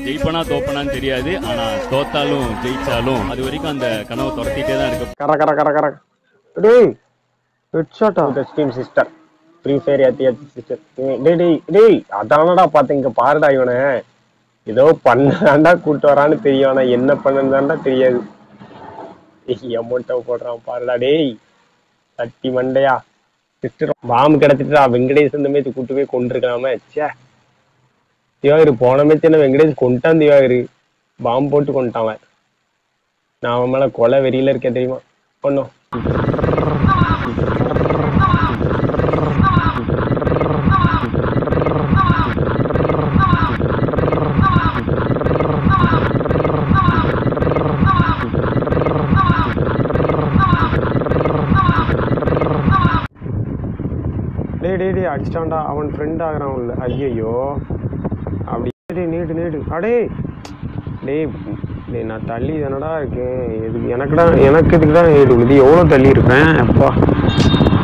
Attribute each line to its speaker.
Speaker 1: ஜெயிப்பனா தோப்பனான்னு தெரியாது ஆனா தோத்தாலும் ஜெயிச்சாலும் அது வரைக்கும் அந்த கனவு துரத்திட்டே தான் இருக்கு
Speaker 2: கர கர கர கர டேய் ஹெட்ஷாட்டா த ஸ்டீம் சிஸ்டர் ஃப்ரீ ஃபயர் ஏத்தி ஏத்தி சிஸ்டர் டேய் டேய் டேய் அதானடா பார்த்தேன் இங்க பாருடா இவனை ஏதோ பண்ணாண்டா கூட்டு வரான்னு தெரியும் ஆனா என்ன பண்ணதான்டா தெரியாது அமௌண்ட்டை போடுறான் பாருடா டேய் தட்டி மண்டையா சிஸ்டர் பாம்பு கிடைச்சிட்டா வெங்கடேஷ் இந்த மாதிரி கூட்டு போய் கொண்டிருக்கலாமே ச்சே திவாகரு போன மேட்ச் என்ன வெங்கடேஷ் கொண்டான் திவாகரு பாம்பு போட்டு கொண்டான் அவன். நான் அவன் மேல கொலை வெறியில இருக்கேன் தெரியுமா ஒன்னும் டேய் டேய் டேய் அடிச்சிட்டான்டா அவன் ஃப்ரெண்ட் ஆகிறான் உள்ள ஐயையோ அப்படி டேய் நீடு நீடு அடே டேய் டேய் நான் தள்ளி தானடா இருக்கேன் எதுக்கு எனக்குடா எனக்கு இதுக்கு தான் ஏடு இது எவ்வளோ தள்ளி இருக்கேன் அப்பா